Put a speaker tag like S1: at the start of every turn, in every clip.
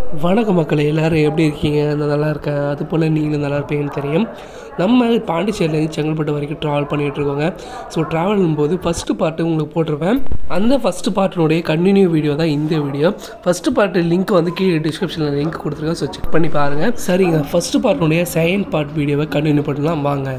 S1: வணக்க மக்களே எல்லோரும் எப்படி இருக்கீங்க நான் நல்லா இருக்கேன் அது போல் நீங்களும் நல்லா இருப்பீங்கன்னு தெரியும் நம்ம பாண்டிச்சேரியிலேருந்து செங்கல்பட்டு வரைக்கும் ட்ராவல் பண்ணிகிட்டு இருக்கோங்க ஸோ ட்ராவலும் போது ஃபஸ்ட்டு பார்ட்டு உங்களுக்கு போட்டிருப்பேன் அந்த ஃபஸ்ட்டு பார்ட்டினுடைய கண்டினியூ வீடியோ தான் இந்த வீடியோ ஃபஸ்ட்டு பார்ட்டு லிங்க் வந்து கீழே டிஸ்கிரிப்ஷனில் லிங்க் கொடுத்துருக்கேன் ஸோ செக் பண்ணி பாருங்கள் சரிங்க ஃபஸ்ட்டு பார்ட்டினுடைய செகண்ட் பார்ட் வீடியோவை கண்டினியூ பண்ணலாம் வாங்க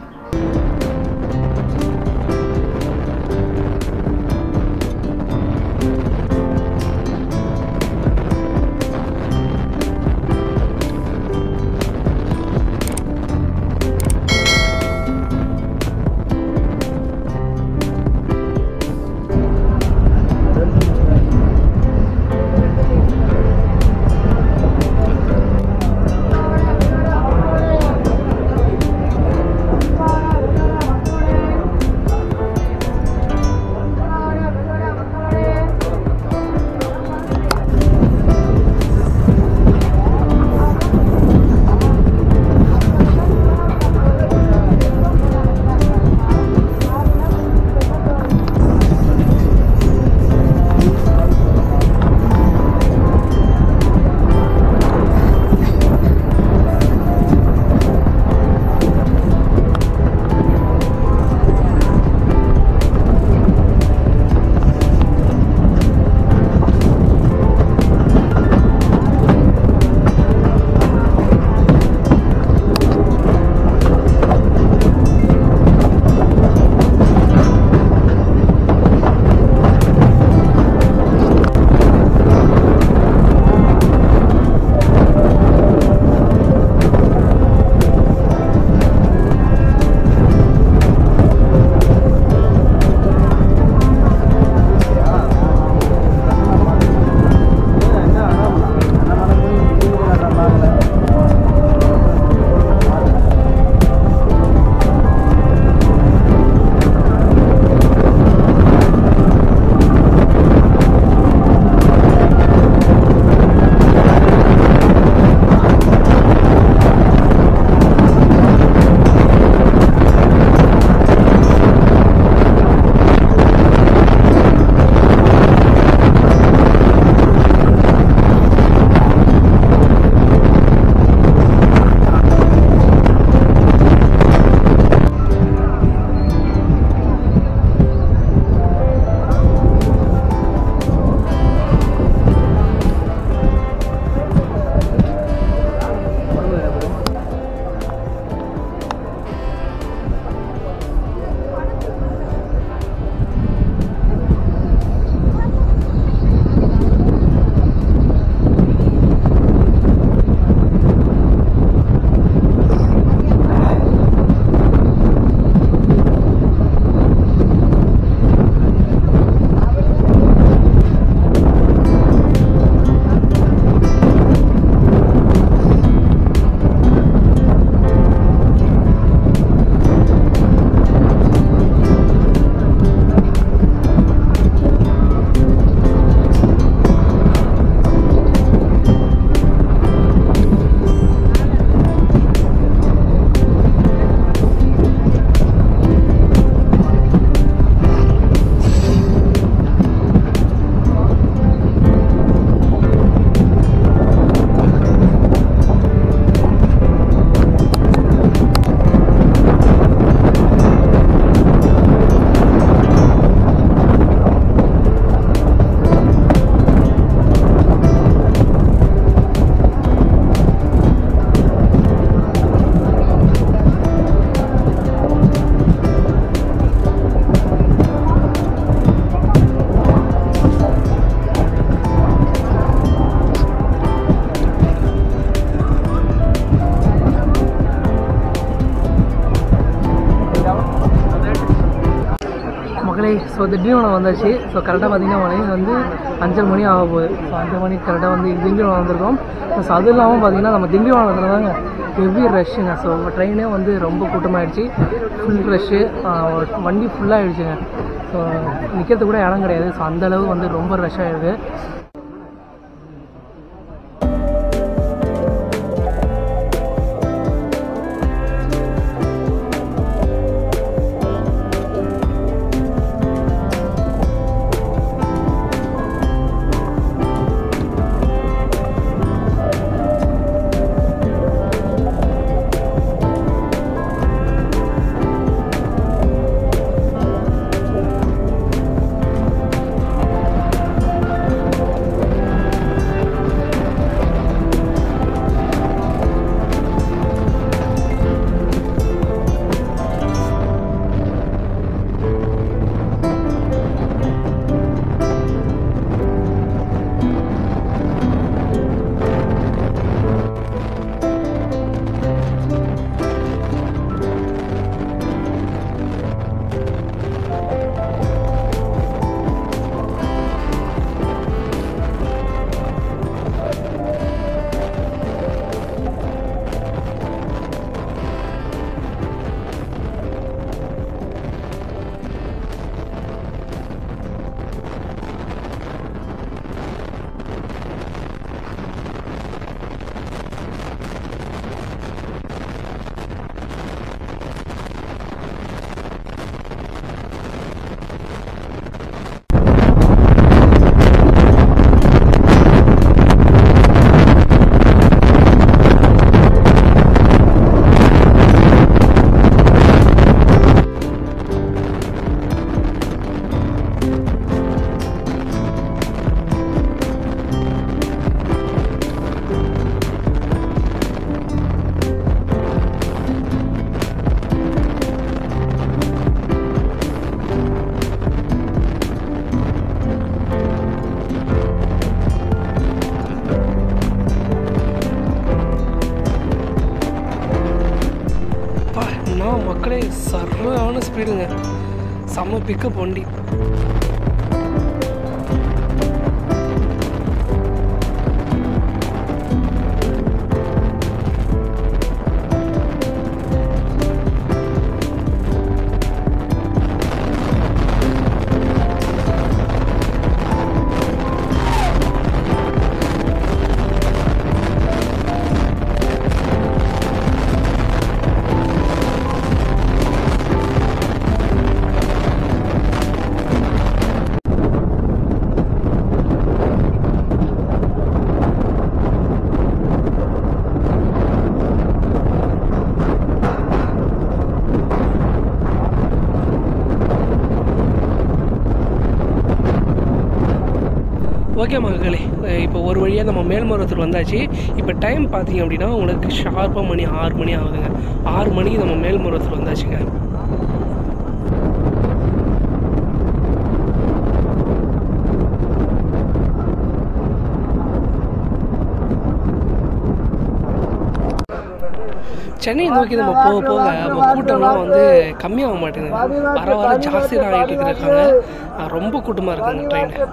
S1: மக்களே ஸோ திண்டிவனம் வந்தாச்சு ஸோ கரெக்டாக பார்த்தீங்கன்னா மணி வந்து அஞ்சரை மணி ஆக போகுது ஸோ அஞ்சரை மணிக்கு கரெக்டாக வந்து திண்டிவனம் வந்திருக்கோம் ஸோ அது இல்லாமல் பார்த்தீங்கன்னா நம்ம திண்டிவனத்தில் தாங்க ஹெவி ரஷ்ஷுங்க ஸோ ட்ரெயினே வந்து ரொம்ப கூட்டமாகிடுச்சு ஃபுல் ரஷ்ஷு வண்டி ஃபுல்லாகிடுச்சுங்க ஸோ நிற்கிறதுக்கு கூட இடம் கிடையாது ஸோ அந்தளவு வந்து ரொம்ப ரஷ் ஆகிடுது சரியான ஸ்பீடுங்க செம்ம பிக்கப் வண்டி ஓகே மக்களே இப்போ ஒரு வழியாக நம்ம மேல்மருவத்தூர் வந்தாச்சு இப்போ டைம் பார்த்தீங்க அப்படின்னா உங்களுக்கு ஷார்ப்பாக மணி ஆறு மணி ஆகுதுங்க ஆறு மணிக்கு நம்ம மேல்மருவத்தூர் வந்தாச்சுங்க சென்னையை நோக்கி நம்ம போக போக நம்ம கூட்டம்லாம் வந்து கம்மியாக மாட்டேங்குது வர வர ஜாஸ்தி தான் ஆகிட்டு இருக்காங்க அஹ் ரொம்ப கூட்டமாக இருக்குங்க ட்ரெயின்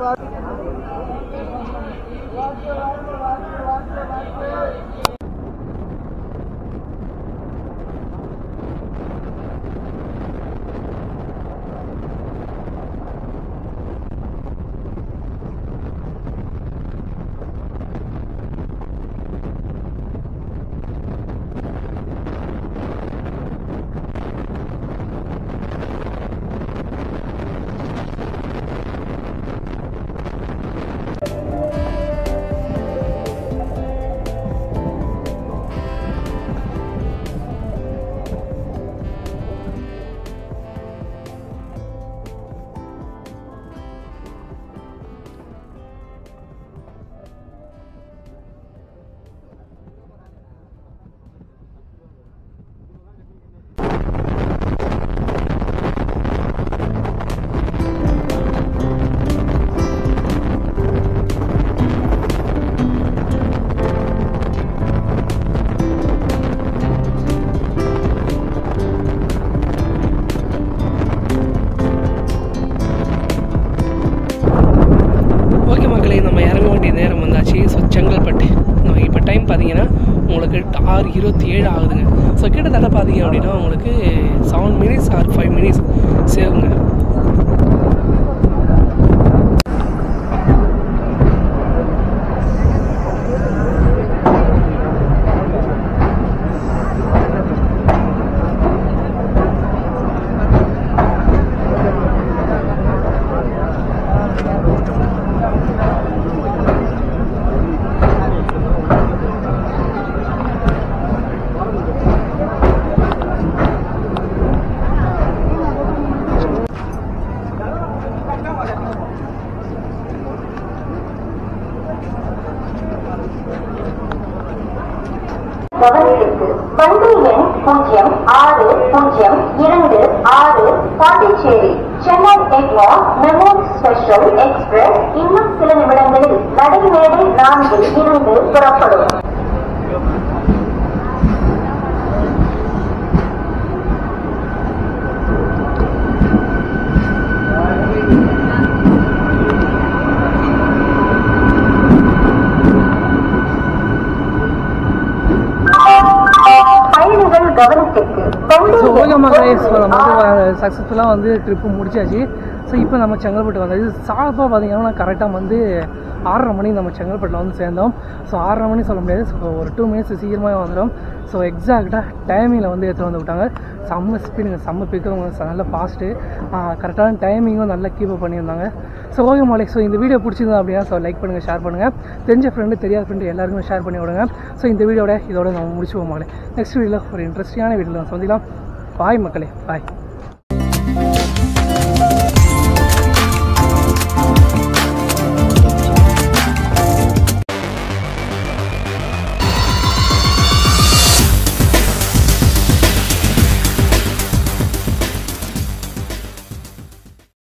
S1: ஓகே மக்களே நம்ம இறங்க வேண்டிய நேரம் வந்தாச்சு ஸோ செங்கல்பட்டு நம்ம இப்போ டைம் பார்த்தீங்கன்னா உங்களுக்கு ஆறு இருபத்தி ஏழு ஆகுதுங்க ஸோ கிட்டத்தட்ட பார்த்தீங்க அப்படின்னா உங்களுக்கு seven minutes or five minutes சேருங்க
S2: கவனித்திற்கு வண்டி எண் பூஜ்ஜியம் ஆறு பூஜ்ஜியம் இரண்டு ஆறு Pondicherry Chennai Egmore memo special express இன்னும் சில நிமிடங்களில் நடைமேடை நான்கில் இருந்து புறப்படும் பயணிகள் கவனத்திற்கு வண்டி
S3: ஸோ ஓகே
S2: எண்
S3: மக்களே ஸோ
S2: ஒன்று,
S3: நம்ம
S2: ஆறு,
S3: வந்து சக்ஸஸ்ஃபுல்லாக வந்து ட்ரிப்பு முடிச்சாச்சு ஸோ இப்போ நம்ம செங்கல்பட்டு வந்தது சார்பாக பார்த்தீங்கன்னா கரெக்டாக வந்து ஆறரை மணிக்கு நம்ம செங்கல்பட்டில் வந்து சேர்ந்தோம் ஸோ ஆறரை மணி சொல்ல முடியாது ஸோ ஒரு டூ மினிட்ஸ் சீக்கிரமாக வந்துடும் ஸோ எக்ஸாக்டாக டைமிங்கில் வந்து எடுத்து வந்து விட்டாங்க செம்ம ஸ்பீடுங்க செம்ம பிக்கவங்க நல்ல ஃபாஸ்ட்டு கரெக்டான டைமிங்கும் நல்லா கீப் பண்ணியிருந்தாங்க ஸோ ஓகே மாலே ஸோ இந்த வீடியோ பிடிச்சிருந்தா அப்படின்னா ஸோ லைக் பண்ணுங்கள் ஷேர் பண்ணுங்கள் தெரிஞ்ச ஃப்ரெண்டு தெரியாத ஃப்ரெண்டு எல்லாருக்குமே ஷேர் பண்ணி விடுங்க ஸோ இந்த வீடியோட இதோட நம்ம முடிச்சுவோம் மகளே நெக்ஸ்ட் வீடியோவில் ஒரு இன்ட்ரெஸ்டிங்கான வீடியோவில் சந்திக்கலாம் பாய் மக்களே பாய்